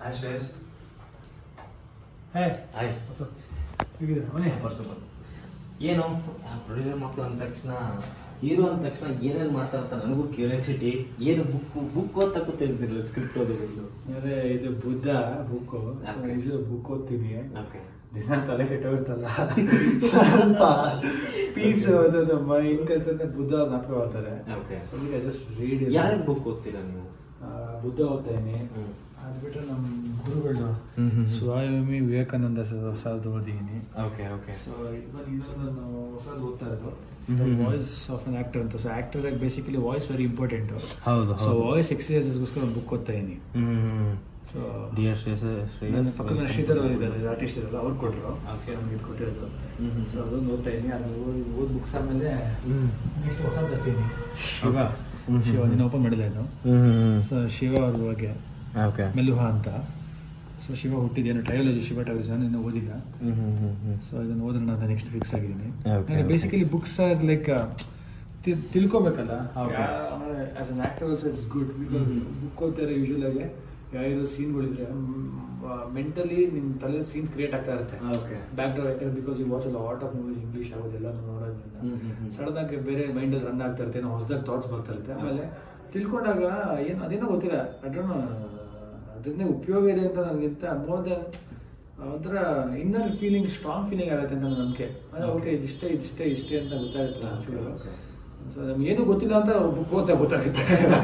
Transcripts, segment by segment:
Hi Shreyas ಹೇ hi ಹೇಗಿದೆ ಅವನೇ super super ಏನು ಪ್ರೊಡ್ಯೂಸರ್ ಮಕ್ಕಳು ಅಂದ ತಕ್ಷಣ ಹೀರೋ ಅಂದ ತಕ್ಷಣ ಏನೇನು ಮಾಡ್ತಾರೆ ಅಂತ ನನಗೂ ಕ್ಯೂರಿಯಾಸಿಟಿ ಏನು ಬುಕ್ ಬುಕ್ ಓದ್ತಾ ಕೂತಿರ್ತಿರಲ್ಲ ಸ್ಕ್ರಿಪ್ಟ್ ಓದೋದು ಅದೇ ಇದು Buddha book Okay. Usually book ಓದ್ತೀನಿ ಓಕೆ ದಿನ ತಲೆ ಕೆಟ್ಟೋಗಿರ್ತಲ್ಲ ಸ್ವಲ್ಪ ಪೀಸ್ ಓದೋದು ಇನ್ ಕಲ್ತಂದ್ರೆ ಬುದ್ಧ ಜ್ಞಾಪಕ ಓದ್ತಾರೆ ಓಕೆ ಸೊ ಈಗ ಜಸ್ಟ್ ರೀಡ್ ಯಾರ್ಯಾರು ಬುಕ್ ಓದ್ತೀರಾ ನೀವು ಬುದ್ಧ ಓದ್ತಾ ಇದೀನಿ ಹ್ಮ್. ಅದು ಬಿಟ್ಟರೆ ನಮ್ಮ ಗುರುಗಳು ಹ್ಮ್, ಹ್ಮ್, ಹ್ಮ್. ಸ್ವಾಮಿ ವಿವೇಕಾನಂದ ಹೊಸದು ಓದಿದ್ದೀನಿ ಓಕೆ ಓಕೆ ಸೊ ಇವಾಗ ಇನ್ನೊಂದು ನಾನು ಹೊಸದು ಓದ್ತಾ ಇರೋದು hmm, hmm, hmm. Voice of an actor ಅಂತ so actor basically voice very important ಹೌದು ಸೊ ವಾಯ್ಸ್ ಎಕ್ಸಸೈಸಸ್ಗೋಸ್ಕರ ಒಂದು ಬುಕ್ ಓದ್ತಾ ಇದೀನಿ ಹ್ಮ್ ಸೊ ಡಿಯರ್ ಶ್ರೇಯಸ್ ನನ್ನ ಶ್ರೇಯಸ್ ಪಕ್ಕದ ಶ್ರೀಧರ್ ಅವರು ಇದ್ದಾರೆ ಆರ್ಟಿಸ್ಟ್ ಇರಲ್ಲ ಅವ್ರು ಕೊಟ್ಟರು Okay. ನಮ್ಗೆ ಇದು ಕೊಟ್ಟಿರೋದು ಹ್ಮ್, ಹ್ಮ್. ಸೊ ಅದೊಂದು ಓದ್ತಾ ಇದೀನಿ ಅದು ಓದ್- ಓದ್ ಬುಕ್ಸ್ ಆದಮೇಲೆ ಹ್ಮ್ ನೆಕ್ಸ್ಟ್ ಹೊಸ ಬರ್ತೀನಿ ಶಿವ ಹ್ಮ್, ಹ್ಮ್, ಶಿವ ಹ್ಮ್. ನೀನು ಓಪನ್ ಮಾಡಿಲ್ಲ ಇದು ಹ್ಮ್ ಸೊ ಶಿವ ಅವ್ರ ಬಗ್ಗೆ ಓಕೆ ಮೆಲುಹ ಅಂತ ಸೊ ಶಿವ ಹುಟ್ಟಿದ್ದೇನು ಟ್ರಯಾಲಜಿ ಶಿವ ಟ್ರಾವೆಲ್ಸ್ ನಾನು ಇನ್ನೂ ಓದಿಲ್ಲ ಹ್ಮ್ ಹ್ಮ್ ಹ್ಮ್ ಹ್ಮ್ ಸೊ ಇದನ್ನು ಓದೋಣ ಅಂತ ನೆಕ್ಸ್ಟ್ ಫಿಕ್ಸ್ ಆಗಿದ್ದೀನಿ Okay, okay. Basically books are like ತಿಳ್ಕೊಬೇಕಲ್ಲ Okay. As an actor also it's good because hmm. Book ಓದ್ತಾರೆ ಯೂಶಲ್ ಆಗಿ ಯಾವ್ಯಾವ ಸೀನ್ಗಳಿದ್ರೆ ಮೆಂಟಲಿ ನಿನ್ನ ತಲೆ ಸೀನ್ಸ್ ಕ್ರಿಯೇಟ್ ಆಗ್ತಾ ಇರುತ್ತೆ Okay. ಬ್ಯಾಕ್ ಡ್ರಾಪ್ ಯಾಕಂದ್ರೆ because you watch lot of movies English ಆಗೋದೆಲ್ಲ ನೋಡೋದ್ರಿಂದ ಹ್ಮ್, ಹ್ಮ್, ಹ್ಮ್. ಸಡನ್ ಆಗಿ ಬೇರೆ ಮೈಂಡಲ್ಲಿ ರನ್ ಆಗ್ತಾ ಇರುತ್ತೆ ಏನೋ ಹೊಸದಾಗಿ ಥಾಟ್ಸ್ ಬರ್ತಾ ಇರುತ್ತೆ ಆಮೇಲೆ ತಿಳ್ಕೊಂಡಾಗ ಏನು ಅದೇನೋ ಗೊತ್ತಿಲ್ಲ ಅಡ್ರಣ ಅದರಿಂದ ಉಪಯೋಗ ಇದೆ ಅಂತ ನನಗಿಂತ ಮೋರ್ ದೆನ್ ಒಂಥರ ಇನ್ನರ್ ಫೀಲಿಂಗ್ ಸ್ಟ್ರಾಂಗ್ ಫೀಲಿಂಗ್ ಆಗುತ್ತೆ ಅಂತ ನನ್ನ ನಂಬಿಕೆ ಅಂದ್ರೆ ಓಕೆ ಇದಿಷ್ಟೇ ಇದಿಷ್ಟೇ ಇಷ್ಟೇ ಅಂತ ಗೊತ್ತಾಗುತ್ತೆ Okay, okay. ಸೊ ನಮ್ಗೆ ಏನು ಗೊತ್ತಿಲ್ಲ ಅಂತ ಬುಕ್ ಓದ್ತಾ ಗೊತ್ತಾಗುತ್ತೆ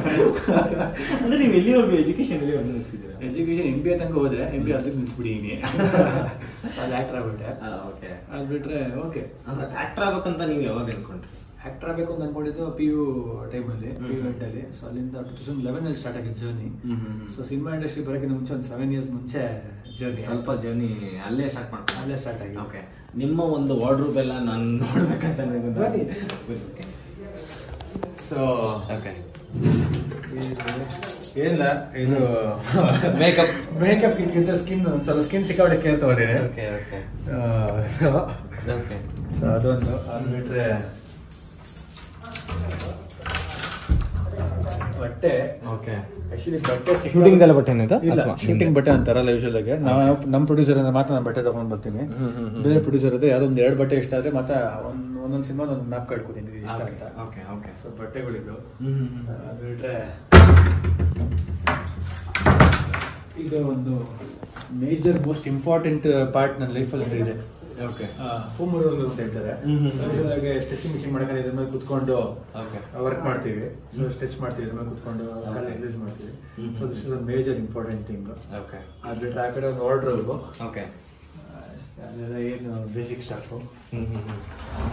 ಅಂದ್ರೆ ನೀವು ಎಲ್ಲಿವರೆಗೂ ಎಜುಕೇಶನ್ ಎಲ್ಲಿವರೆಗೂ ಮುಗಿಸಿದ್ದೀರಾ ಎಜುಕೇಶನ್ ಎಂ ಬಿ ಎ ತನಕ ಹೋದೆ ಎಂ ಬಿ ಅದಕ್ಕೆ ನಿಲ್ಸ್ಬಿಟ್ಟಿದ್ದೀನಿ ಅಲ್ಲಿ ಆಕ್ಟರ್ ಆಗ್ಬಿಟ್ಟೆ ಓಕೆ ಅದು ಬಿಟ್ರೆ ಓಕೆ ಅಂದ್ರೆ ಆಕ್ಟರ್ ಆಗ್ಬೇಕಂತ ನೀವು ಯಾವಾಗ ಅನ್ಕೊಂಡ್ರಿ ಆಕ್ಟರ್ ಆಗಬೇಕು ಅಂತ ಅನ್ಕೊಂಡಿದ್ದು ಪಿ ಯು ಟೈಮಲ್ಲಿ ಪಿ ಯು ಹ್ಮ್. ಎಂಟಲ್ಲಿ ಸೊ ಅಲ್ಲಿಂದ ಟೂ ತೌಸಂಡ್ ಲೆವೆನಲ್ಲಿ ಸ್ಟಾರ್ಟ್ ಆಗಿದ್ದು journey hmm, hmm, hmm. So cinema industry ಬರೋಕ್ಕಿಂತ ಮುಂಚೆ ಒಂದು ಸೆವೆನ್ ಇಯರ್ಸ್ ಮುಂಚೆ ಜರ್ನಿ ಸ್ವಲ್ಪ ಜರ್ನಿ ಅಲ್ಲೇ ಸ್ಟಾರ್ಟ್ ಮಾಡ್ಕೊಂಡು ಅಲ್ಲೇ ಸ್ಟಾರ್ಟ್ ಆಗಿದೆ ಓಕೆ ನಿಮ್ಮ ಒಂದು ವಾರ್ಡ್ರೂಬ್ ಎಲ್ಲ ನಾನು ನೋಡ್ಬೇಕಂತ ಬನ್ನಿ. ಸೊ ಓಕೆ ಏನಿಲ್ಲ ಇದು ಮೇಕಪ್ ಮೇಕಪ್ ಕಿಟ್ಗಿಂತ ಸ್ಕಿನ್ ಒಂದು ಸ್ವಲ್ಪ ಸ್ಕಿನ್ ಸಿಕ್ಕಾಪಟ್ಟೆ ಕೇರ್ ತಗೋತೀನಿ okay okay so okay so ಅದೊಂದು ಅದು ಬಿಟ್ರೆ ಬಟ್ಟೆ ಓಕೆ ಆಕ್ಚುಲಿ ಬಟ್ಟೆ Shooting ದೆಲ್ಲ ಬಟ್ಟೆನಾ ಇದು? ಇಲ್ಲ ಅಥವಾ ಶೂಟಿಂಗ್ ನಿಮ್ದೆ? ಬಟ್ಟೆ ಅಂತಾರಲ್ಲ ಯೂಶಲ್ ಆಗಿ ನಾವು ನಮ್ಮ ಪ್ರೊಡ್ಯೂಸರ್ ಅಂದ್ರೆ ಮಾತ್ರ ನಾನು ಬಟ್ಟೆ ತಗೊಂಡ್ ಬರ್ತೀನಿ ಹ್ಮ್, ಹ್ಮ್, ಹ್ಮ್. ಬೇರೆ ಪ್ರೊಡ್ಯೂಸರ್ ಹತ್ರ ಯಾವ್ದೋ ಒಂದು ಎರಡು ಬಟ್ಟೆ ಇಷ್ಟ ಆದ್ರೆ ಮತ್ತೆ ಒಂದ್ ಒಂದೊಂದು ಸಿನಿಮಾ ಒಂದು ಮ್ಯಾಪ್ ಕಟ್ಕೋತೀನಿ ಇದು ಇಷ್ಟ ಅಂತ ಓಕೆ ಓಕೆ ಸೊ ಬಟ್ಟೆಗಳಿದ್ದು ಹ್ಮ್ ಹ್ಮ್ ಹ್ಮ್. ಅದು ಬಿಟ್ರೆ ಇದು ಒಂದು ಮೇಜರ್ ಮೋಸ್ಟ್ ಇಂಪಾರ್ಟೆಂಟ್ ಪಾರ್ಟ್ ನನ್ನ ಲೈಫಲ್ಲಿ ಅಂತ ಇದೆ ಓಕೆ ಫೋಮ್ ರೋಲ್ ಅಂತ ಹೇಳ್ತಾರೆ ಹ್ಮ್, ಹ್ಮ್, So, usual ಆಗಿ ಸ್ಟಿಚಿಂಗ್ ಮಿಷಿಂಗ್ ಮಾಡಕ್ಕೆ ಇದ್ರ ಮೇಲೆ ಕುತ್ಕೊಂಡು ಓಕೆ ವರ್ಕ್ ಮಾಡ್ತೀವಿ ಸೊ ಸ್ಟಿಚ್ ಮಾಡ್ತೀವಿ ಇದ್ರ ಮೇಲೆ ಕುತ್ಕೊಂಡು Okay. ರಿಲೀಸ್ ಮಾಡ್ತೀವಿ hmm, so this is a major important thing okay ಅದು ಬಿಟ್ರೆ ಆ ಕಡೆ ಒಂದು ಆರ್ಡ್ರ್ ಓಕೆ ಅದೆಲ್ಲ ಏನು basic stuff hmm hmm hmm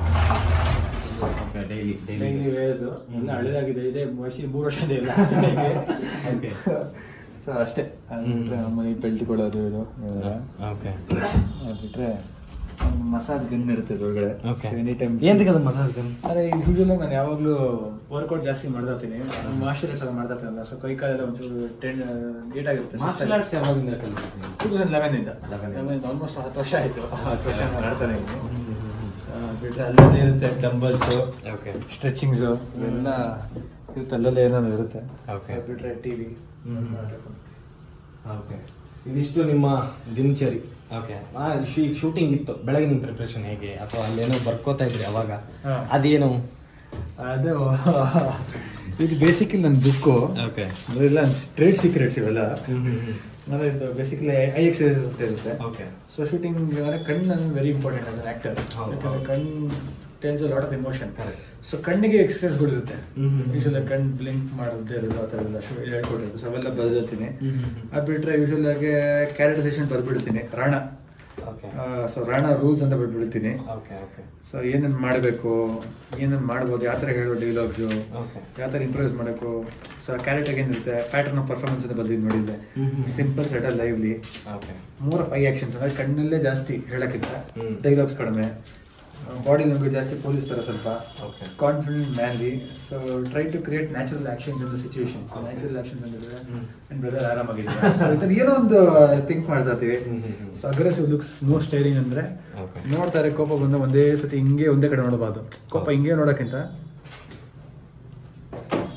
okay daily daily ways hmm. ಎಲ್ಲ ಹಳೆದಾಗಿದೆ ಇದೆ ವರ್ಷ ಮೂರು ವರ್ಷದ ಇಲ್ಲ Okay. ಸೊ ಅಷ್ಟೇ ಅದು ಹ್ಮ್. ಬಿಟ್ರೆ ನಮ್ಮಲ್ಲಿ ಬೆಲ್ಟ್ಕೊಳ್ಳೋದು ಇದು ಇದೆಲ್ಲ. ಓಕೆ ಅದು ಬಿಟ್ರೆ ಮಸಾಜ್ ಗನ್ ಇರುತ್ತೆ ಒಳಗಡೆ ಓಕೆ ಎನಿ ಟೈಮ್ ಏನ್ರಿಗೆ ಅದು ಮಸಾಜ್ ಗನ್ ಅದೇ ಯೂಶುವಲ್ ನಾನು ಯಾವಾಗಲೂ ವರ್ಕೌಟ್ ಜಾಸ್ತಿ ಮಾಡ್ತಾ ಇರ್ತೀನಿ ಮಾರ್ಷಲ್ ಆರ್ಟ್ಸ್ ಎಲ್ಲ ಮಾಡ್ತಾ ಇರ್ತೀನಲ್ಲ ಸೊ ಕೈ ಕಾಲೆಲ್ಲ ಒಂಚೂರು ಟೆನ್ ನೀಟ್ ಆಗಿರುತ್ತೆ ಮಾರ್ಷಲ್ ಆರ್ಟ್ಸ್ ಯಾವಾಗಿಂದ ಕಲಿತಿದ್ದೀನಿ ಟೂ ತೌಸಂಡ್ ಲೆವೆನ್ ಇಂದ 11 ಲೆವೆನ್ ಆಲ್ಮೋಸ್ಟ್ ಹತ್ತು ವರ್ಷ ಆಯ್ತು ಹತ್ತು ವರ್ಷ ನಾನು ಆಡ್ತಾನೆ ಇದ್ದೀನಿ ಹ್ಮ್ ಹ್ಮ್ ಆ, ಬಿಟ್ರೆ ಅಲ್ಲೇ ಇರುತ್ತೆ ಡಂಬಲ್ಸ್ ಓಕೆ ಸ್ಟ್ರೆಚಿಂಗ್ಸ್ ಎಲ್ಲ ಇರುತ್ತೆ ಅಲ್ಲಲ್ಲೇ ಏನಾದ್ರು ಇರುತ್ತೆ Okay. So, ಬಿಟ್ರೆ ಟಿವಿ ಹ್ಮ್. ಓಕೆ ಇದಿಷ್ಟು ನಿಮ್ಮ ದಿನಚರಿ ಓಕೆ ಈಗ ಶೂಟಿಂಗ್ ಇತ್ತು ಬೆಳಗ್ಗೆ ನಿಮ್ಮ ಪ್ರಿಪ್ರೇಷನ್ ಹೇಗೆ ಅಥವಾ ಅಲ್ಲೇನೋ ಬರ್ಕೋತಾ ಇದ್ರಿ ಅವಾಗ ಹಾ. ಅದೇನು ಅದು ಇದು ಬೇಸಿಕಲಿ ನನ್ನ ಬುಕ್ಕು ಓಕೆ ಅದೆಲ್ಲ ಟ್ರೇಡ್ ಸೀಕ್ರೆಟ್ಸ್ ಇವೆಲ್ಲ ಅಂದ್ರೆ ಇದು ಬೇಸಿಕಲಿ ಐ ಎಕ್ಸಸೈಸಸ್ ಅಂತ ಇರುತ್ತೆ ಓಕೆ ಸೊ ಶೂಟಿಂಗ್ ಅಂದ್ರೆ ಕಣ್ಣು very important as an actor ಹೌದು, ಯಾಕಂದ್ರೆ ಹೌದು. ಕಣ್ಣು tells lot of emotion Correct. So ಕಣ್ಣಿಗೆ ಎಕ್ಸಸೈಸ್ಗಳು ಇರುತ್ತೆ ಹ್ಮ್, ಹ್ಮ್, ಹ್ಮ್. ಯೂಶಲ್ ಕಣ್ಣು ಬ್ಲಿಂಕ್ ಮಾಡೋದೇ ಇರೋದು ಆ ಥರ ಎಲ್ಲ ಶು- ಹೇಳ್ಕೊಟ್ಟಿರೋದು ಸೊ ಅವೆಲ್ಲ ಬರೆದಿರ್ತೀನಿ ಹ್ಮ್, ಹ್ಮ್, ಹ್ಮ್. ಅದು ಬಿಟ್ರೆ ಯೂಶಲ್ ಆಗಿ ಕ್ಯಾರೆಕ್ಟರೈಸೇಷನ್ ಬರ್ಬಿಡ್ತೀನಿ Rana okay so Rana rules ಅಂತ ಬರ್ಬಿಡ್ತೀನಿ ಓಕೆ ಓಕೆ ಸೊ ಏನೇನು ಮಾಡಬೇಕು ಏನೇನು ಮಾಡ್ಬೋದು ಯಾವ ಥರ ಹೇಳೋ ಡೈಲಾಗ್ಸು ಓಕೆ ಯಾವ ಥರ ಇಂಪ್ರೂವ್ಸ್ ಮಾಡಬೇಕು ಸೊ ಕ್ಯಾರೆಕ್ಟರ್ ಏನಿರುತ್ತೆ ಪ್ಯಾಟರ್ನ್ ಆಫ್ ಪರ್ಫಾರ್ಮೆನ್ಸ್ ಅಂತ ಬಂದಿದ್ದು ನೋಡಿದ್ದೆ hmm, hmm. Simple settle lively okay more of eye actions ಅಂದ್ರೆ ಕಣ್ಣಲ್ಲೇ ಜಾಸ್ತಿ ಹೇಳಕ್ಕಿಂತ ಹ್ಮ್. ಡೈಲಾಗ್ಸ್ ಕಡಿಮೆ ಬಾಡಿ ಲ್ಯಾಂಗ್ವೇಜ್ ಜಾಸ್ತಿ ಪೊಲೀಸ್ ತರ ಸ್ವಲ್ಪ okay confident manly so try to create natural actions in the situation Okay. Natural actions ಅಂದ್ರೆ ಹ್ಮ್. ನನ್ನ ಬ್ರದರ್ ಆರಾಮಾಗಿದ್ದಾರೆ So, ಈ ಥರ ಏನೋ ಒಂದು ಥಿಂಕ್ ಮಾಡ್ತಾ ಇರ್ತೀವಿ hmm, hmm, hmm. So aggressive looks no staring ಅಂದ್ರೆ ಓಕೆ ನೋಡ್ತಾರೆ ಕೋಪ ಬಂದ ಒಂದೇ ಸತಿ ಹಿಂಗೆ ಒಂದೇ ಕಡೆ ನೋಡಬಾರ್ದು ಕೋಪ ಹಿಂಗೆ ನೋಡೋಕ್ಕಿಂತ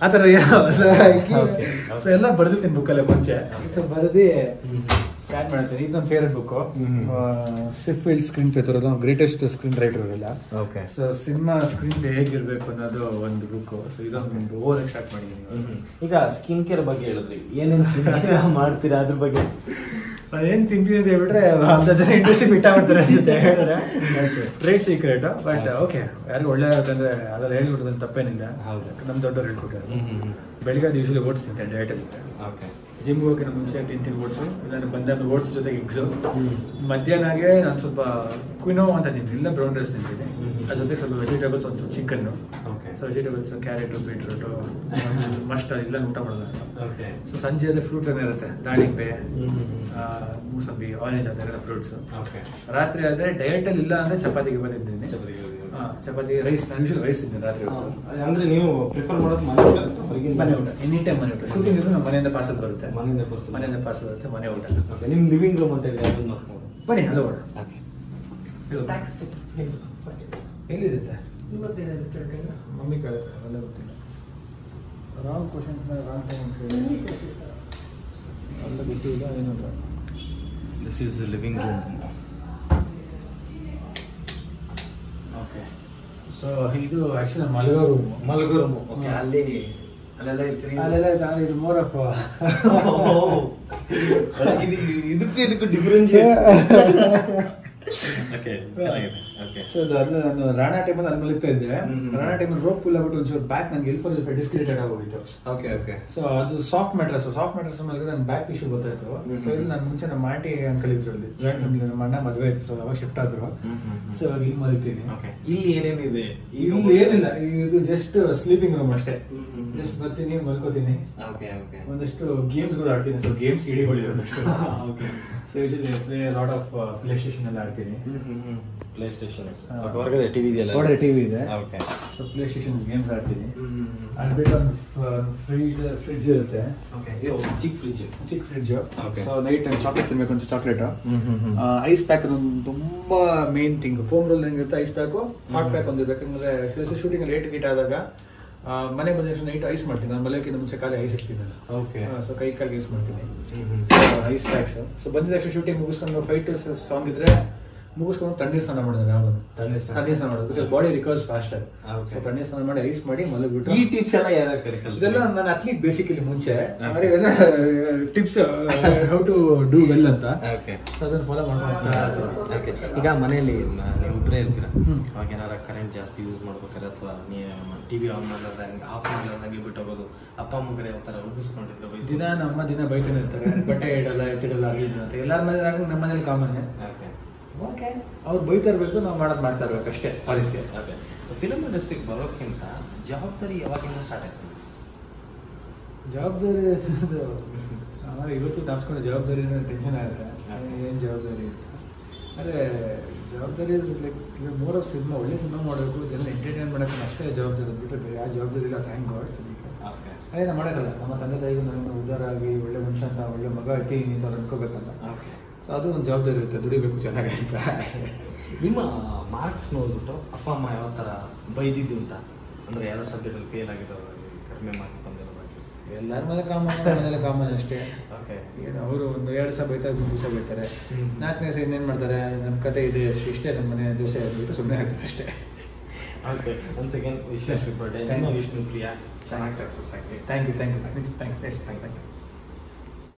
ಆ ಥರ ಸೊ Okay, ಸೊ ಎಲ್ಲ ಬರ್ದಿರ್ತೀನಿ ಬುಕ್ಕಲ್ಲೇ ಮುಂಚೆ Okay. ಸೊ ಬರೆದಿ ಪ್ಲಾನ್ ಮಾಡ್ತೀನಿ ಇದೊಂದು favourite book hmm. Syd Field screenplay ತರೋದು ಗ್ರೇಟೆಸ್ಟ್ ಸ್ಕ್ರೀನ್ ರೈಟರ್ ಇಲ್ಲ okay so cinema screenplay ಹೇಗಿರ್ಬೇಕು ಅನ್ನೋದು ಒಂದು ಬುಕ್ ಸೊ ಇದೊಂದು ಓವರ್ ಸ್ಟಾರ್ಟ್ ಮಾಡಿದ್ದೀನಿ ಈಗ ಸ್ಕಿನ್ ಕೇರ್ ಬಗ್ಗೆ ಹೇಳಿದ್ರಿ ಏನೇನ್ ತಿಂತೀರಾ, ಮಾಡ್ತೀರಾ ಅದ್ರ ಬಗ್ಗೆ ನಾನು ಏನ್ ತಿಂತೀನಿ ಅಂತ ಹೇಳ್ಬಿಟ್ರೆ ಅಂತ ಜನ ಇಂಡಸ್ಟ್ರಿ ಬಿಟ್ಟಾಗ್ಬಿಡ್ತಾರೆ ಅನ್ಸುತ್ತೆ ಹೇಳಿದ್ರೆ ಟ್ರೇಡ್ ಸೀಕ್ರೆಟ್ ಬಟ್ ಓಕೆ ಯಾರಿಗೂ ಒಳ್ಳೆ ಯಾಕಂದ್ರೆ ಅದ್ರಲ್ಲಿ ಹೇಳ್ಬಿಡೋದು ತಪ್ಪೇನಿಲ್ಲ ಹೌದು. ನಮ್ ದೊಡ್ಡವ್ರು ಹೇಳ್ಕೊಟ್ಟಾರೆ ಬೆಳಿಗ್ಗೆ ಅದು ಯೂಶಲಿ ಓಟ್ಸ್ ತಿಂತೆ ಡಯಟ್ ಅಲ್ಲಿ ಓಕೆ ಜಿಮ್ಗೆ ಹೋಗಿ ಮುಂಚೆ ತಿಂತೀನಿ ಓಟ್ಸು ಇಲ್ಲ ಬಂದಾಗ ಓಟ್ಸ್ ಜೊತೆಗೆ ಎಗ್ಸು ಮಧ್ಯಾಹ್ನಗೆ ನಾನು ಸ್ವಲ್ಪ ಕ್ವಿನೋ ಅಂತ ತಿಂತೀನಿ ಇಲ್ಲ ಬ್ರೌನ್ ರೈಸ್ ತಿಂತೀನಿ ಹ್ಮ್. ಅದ್ರ ಜೊತೆಗೆ ಸ್ವಲ್ಪ ವೆಜಿಟೇಬಲ್ಸ್ ಒಂದು chicken okay so vegetables carrot beetroot must ಇಲ್ಲ ಊಟ ಮಾಡೋದು ಓಕೆ ಸೊ ಸಂಜೆಯಲ್ಲಿ ಫ್ರೂಟ್ಸ್ ಏನೇ ಇರುತ್ತೆ ದಾಳಿಂಬೆ ಆ, ಮೂಸಂಬಿ ಆರೆಂಜ್ ಆ ಥರ ಫ್ರೂಟ್ಸ್ ಓಕೆ ರಾತ್ರಿ ಆದ್ರೆ ಡಯಟ್ ಅಲ್ಲಿ ಇಲ್ಲ ಅಂದ್ರೆ ಚಪಾತಿಗೆ ಬಂದಿದ್ದೀನಿ ಹಾ, ಚಪಾತಿ ರೈಸ್ ನಾನು ಯೂಶಲಿ ರೈಸ್ ತಿಂತೀನಿ ರಾತ್ರಿ ಹೊತ್ತು. ಅಂದ್ರೆ ನೀವು ಪ್ರಿಫರ್ ಮಾಡೋದು ಮನೆ ಊಟ ಅಥವಾ ಹೊರಗಿನ ಮನೆ ಊಟ ಎನಿ ಟೈಮ್ ಮನೆ ಊಟ ಶೂಟಿಂಗ್ ಇದ್ರೆ ನಮ್ಮ ಮನೆಯಿಂದ ಪಾರ್ಸಲ್ ಬರುತ್ತೆ ಮನೆಯಿಂದ parcel. ಮನೆಯಿಂದ ಪಾರ್ಸಲ್ ಬರುತ್ತೆ ಮನೆ ಊಟ ಓಕೆ ನಿಮ್ ಲಿವಿಂಗ್ ರೂಮ್ ಅಂತ ಇದೆ ಅದನ್ನ ನೋಡ್ಬೋದು ಬನ್ನಿ ಹಲೋ ಊಟ ಓಕೆ ಇದು ಎಲ್ಲಿದೆ ಮಮ್ಮಿ ಕೇಳುತ್ತೆ ಅಲ್ಲ ಗೊತ್ತಿಲ್ಲ ರಾಂಗ್ ಕ್ವಶನ್ ರಾಂಗ್ ಟೈಮ್ ಅಂತ ಹೇಳಿ ಅಲ್ಲ ಗೊತ್ತಿಲ್ಲ ಏನಂತ this is living room okay so ಇದು ಆಕ್ಚುಲಿ ಮಲಗೋ ರೂಮ್ ಮಲಗೋ ರೂಮ್ ಓಕೆ ಹ್ಮ್. ಅಲ್ಲಿ ಅಲ್ಲೆಲ್ಲ ಇರ್ತೀರಿ ಅಲ್ಲೆಲ್ಲ ಇದೆ, ಆದ್ರೆ ಇದು ಮೋರ್ ಆಫ್ ಇದು ಇದಕ್ಕೂ ಇದಕ್ಕೂ ಡಿಫ್ರೆನ್ಸ್ ಓಕೆ ಚೆನ್ನಾಗಿದೆ ಓಕೆ ಸೊ ಅದು ಅದ್ನ ನಾನು ರಾಣಾ ಟೈಮಲ್ಲಿ ಅಲ್ಲಿ ಮಲಗ್ತಾ ಇದ್ದೆ ಹ್ಮ್. ರಾಣಾ ಟೈಮಲ್ಲಿ ರೋಪ್ ಪುಲ್ ಆಗ್ಬಿಟ್ಟು ಒಂಚೂರು ಬ್ಯಾಕ್ ನನಗೆ ಎಲ್ ಫೋರ್ ಡಿಸ್ಕ್ರಿಟೆಡ್ ಆಗೋಗಿತ್ತು ಓಕೆ ಓಕೆ ಸೊ ಅದು ಸಾಫ್ಟ್ ಮ್ಯಾಟ್ರಸ್ ಸಾಫ್ಟ್ ಮ್ಯಾಟ್ರಸ್ ಮಲಗಿದ್ರೆ ನನ್ನ ಬ್ಯಾಕ್ ಇಶ್ಯೂ ಗೊತ್ತಾಯ್ತು ಹ್ಮ್. ಸೊ ಇಲ್ಲಿ ನಾನು ಮುಂಚೆ ನಮ್ಮ ಆಂಟಿ ಅಂಕಲ್ ಇದ್ರು ಅಲ್ಲಿ ಜಾಯಿಂಟ್ ಫ್ಯಾಮಿಲಿ ನಮ್ಮ ಅಣ್ಣ ಮದುವೆ ಆಯ್ತು ಸೊ ಅವಾಗ ಶಿಫ್ಟ್ ಆದ್ರು ಸೊ ಇವಾಗ ಇಲ್ಲಿ ಮಲಗ್ತೀನಿ ಓಕೆ ಇಲ್ಲಿ ಏನೇನಿದೆ ಇಲ್ಲಿ ಏನಿಲ್ಲ ಇದು ಜಸ್ಟ್ ಸ್ಲೀಪಿಂಗ್ ರೂಮ್ ಅಷ್ಟೇ ಹ್ಮ್, ಹ್ಮ್, ಹ್ಮ್. ಜಸ್ಟ್ ಬರ್ತೀನಿ ಮಲ್ಕೋತೀನಿ ಓಕೆ ಓಕೆ ಒಂದಷ್ಟು ಗೇಮ್ಸ್ಗಳು ಆಡ್ತೀನಿ ಸೊ ಗೇಮ್ಸ್ ಇಡಿಗಳು ಒಂದಷ್ಟು okay so usually play lot of PlayStation ಎಲ್ಲ ಆಡ್ತೀನಿ ಪ್ಲೇ ಸ್ಟೇಷನ್ಸ್ ಹಾ. ಹೊರಗಡೆ ಟಿವಿ ಇದೆಯಲ್ಲ ಹೊರಗಡೆ ಟಿವಿ ಇದೆ okay so PlayStation games ಆಡ್ತೀನಿ ಅದ್ಬಿಟ್ಟು ಒಂದು ಫ್ರಿಜ್ ಫ್ರಿಡ್ಜ್ ಇರುತ್ತೆ ಓಕೆ ಇದು ಚಿಕ್ಕ ಫ್ರಿಡ್ಜ್ ಚಿಕ್ಕ fridge Okay. So night time chocolate ತಿನ್ಬೇಕು ಅಂತ chocolate hmm hmm hmm ice pack ಒಂದು ತುಂಬಾ ಮೇನ್ ಥಿಂಗ್ ಫೋಮ್ ರೋಲ್ ಹೆಂಗಿರುತ್ತೆ ಐಸ್ ಪ್ಯಾಕ್ ಹಾಟ್ ಪ್ಯಾಕ್ ಒಂದು ಬೇಕಂದ್ರೆ ಶೂಟಿಂಗ್ ಲೇಟ್ ಗೀಟ್ ಆದಾಗ ಆ, ಮನೆ ಬಂದ ತಕ್ಷಣ ನೈಟ್ ಐಸ್ ಮಾಡ್ತೀನಿ ನಾನು ಮಲಗಿಂತ ಮುಂಚೆ ಕಾಲಿ ಐಸ್ ಇರ್ತೀನಿ ನಾನು ಓಕೆ ಸೊ ಕೈ ಕಾಲಿಗೆ ಐಸ್ ಮಾಡ್ತೀನಿ hmm hmm ice packs so ಬಂದಿದ ತಕ್ಷಣ ಶೂಟಿಂಗ್ ಮುಗಿಸ್ಕೊಂಡು ಫೈವ್ ಟು ಸಾಂಗ್ ಇದ್ರೆ ಮುಗಿಸ್ಕೊಂಡು ತಣ್ಣೀರ್ ಸ್ನಾನ ಮಾಡಿದ್ರೆ ನಾವು ತಣ್ಣೀರ್ ಸ್ನಾನ. ತಣ್ಣೀರ್ ಸ್ನಾನ ಮಾಡೋದು because body recovers faster Okay. So ತಣ್ಣೀರ್ ಸ್ನಾನ ಮಾಡಿ ಐಸ್ ಮಾಡಿ ಮಲಗ್ಬಿಟ್ಟು ಈ ಟಿಪ್ಸ್ ಎಲ್ಲ ಯಾರು ಕಲಿಕಲ್ ಇದೆಲ್ಲ ನಾನು ಅತ್ಲೀಟ್ ಬೇಸಿಕಲಿ ಮುಂಚೆ Okay. Tips how to do well ಅಂತ ಓಕೆ ಸೊ ಅದನ್ನ ಫಾಲೋ ಮಾಡ್ಕೊಂಡು ಓಕೆ ಈಗ ಮನೆಯಲ್ಲಿ ಮ- ನೀವು ಒಬ್ಬರೇ ಇರ್ತೀರಾ ಹ್ಮ್. ಅವಾಗ ಏನಾರ ಕರೆಂಟ್ ಜಾಸ್ತಿ ಯೂಸ್ ಮಾಡ್ಬೇಕಾದ್ರೆ ಅಥವಾ ನೀವು ಟಿವಿ ಆನ್ ಮಾಡ್ಲಾರ್ದಂಗೆ ಆಫ್ ಮಾಡ್ಲಾರ್ದಂಗೆ ಬಿಟ್ಟು ಹೋಗೋದು ಅಪ್ಪ ಅಮ್ಮ ಕಡೆ ಒಂಥರ ಉಗಿಸ್ಕೊಂಡಿದ್ರು ದಿನ ನಮ್ಮ ದಿನ ಬೈತಾನೆ ಇರ್ತಾರೆ ಬಟ್ಟೆ ಇಡಲ್ಲ ಎತ್ತಿಡಲ್ಲ ಅದು ಇದು ಅಂತ ಎಲ್ಲಾರ ಮನೇಲಿ ಆಗ ನಮ್ಮ ಮನೇಲಿ ಕಾಮನ್ ಓಕೆ ಓಕೆ ಅವ್ರು ಬೈತಾ ಇರ್ಬೇಕು ನಾವು ಮಾಡೋದು ಮಾಡ್ತಾ ಇರ್ಬೇಕು ಅಷ್ಟೇ ಪಾಲಿಸಿ ಓಕೆ ಫಿಲಮ್ ಇಂಡಸ್ಟ್ರಿಗೆ ಬರೋಕ್ಕಿಂತ ಜವಾಬ್ದಾರಿ ಯಾವಾಗಿಂದ ಸ್ಟಾರ್ಟ್ ಆಯ್ತು ಜವಾಬ್ದಾರಿ ಅದು ಆಮೇಲೆ ಇವತ್ತು ತಪ್ಸ್ಕೊಂಡು ಜವಾಬ್ದಾರಿ ಟೆನ್ಷನ್ ಆಗುತ್ತೆ ಏನು ಜವಾಬ್ದಾರಿ ಅಂತ ಅದೇ ಜವಾಬ್ದಾರಿ ಲೈಕ್ ಮೋರ್ ಆಫ್ ಸಿನಿಮಾ ಒಳ್ಳೆ ಸಿನಿಮಾ ಮಾಡಬೇಕು ಜನ ಎಂಟರ್ಟೈನ್ ಮಾಡೋಕೆ ಅಷ್ಟೇ ಜವಾಬ್ದಾರಿ ಅಂದ್ಬಿಟ್ಟು ಬೇರೆ ಯಾವ ಜವಾಬ್ದಾರಿ ಇಲ್ಲ ಥ್ಯಾಂಕ್ ಗಾಡ್ ಸದ್ಯಕ್ಕೆ ಓಕೆ ಅದೇ ನಾವು ಮಾಡೋಕ್ಕಲ್ಲ ನಮ್ಮ ತಂದೆ ತಾಯಿಗೂ ನನ್ನ ಉದ್ಧಾರ ಆಗಿ ಒಳ್ಳೆ ಮನುಷ್ಯ ಅಂತ ಒಳ್ಳೆ ಮಗ ಐತಿ ಅಂತ ಅವ್ರು ಅನ್ಕೋಬೇಕಲ್ಲ ಓಕೆ ಸೊ ಅದು ಒಂದು ಜವಾಬ್ದಾರಿ ಇರುತ್ತೆ ದುಡಿಬೇಕು ಚೆನ್ನಾಗಿ ಅಂತ ನಿಮ್ಮ ಮಾರ್ಕ್ಸ್ ನೋಡ್ಬಿಟ್ಟು ಅಪ್ಪ ಅಮ್ಮ ಯಾವ ಥರ ಬೈದಿದ್ದು ಉಂಟಾ ಅಂದರೆ ಯಾವ ಸಬ್ಜೆಕ್ಟಲ್ಲಿ ಫೇಲ್ ಆಗಿರೋದಾಗಲಿ ಕಡಿಮೆ ಮಾರ್ಕ್ಸ್ ಬಂದಿರೋದಾಗಲಿ ಎಲ್ಲರ ಮೇಲೆ ಕಾಮನ್ ಮನೇಲಿ ಕಾಮನ್ ಅಷ್ಟೇ ಓಕೆ ಏನು ಅವರು ಒಂದು ಎರಡು ದಿವಸ ಬೈತಾರೆ ಒಂದು ದಿವಸ ಬೈತಾರೆ ಹ್ಮ್. ನಾಲ್ಕನೇ ದಿವಸ ಇನ್ನೇನು ಮಾಡ್ತಾರೆ ನಮ್ಮ ಕತೆ ಇದೆ ಅಷ್ಟು ಇಷ್ಟೇ ನಮ್ಮ ಮನೆ ದಿವಸ ಹೇಳ್ಬಿಟ್ಟು ಸುಮ್ಮನೆ ಆಗ್ತದೆ ಅಷ್ಟೇ okay once again wish birthday Thank ನಿಮ್ಮ you. ವಿಷ್ಣು ಪ್ರಿಯ ಚೆನ್ನಾಗಿ ಸಕ್ಸಸ್ ಆಗಿ thank you thank you thank you thank you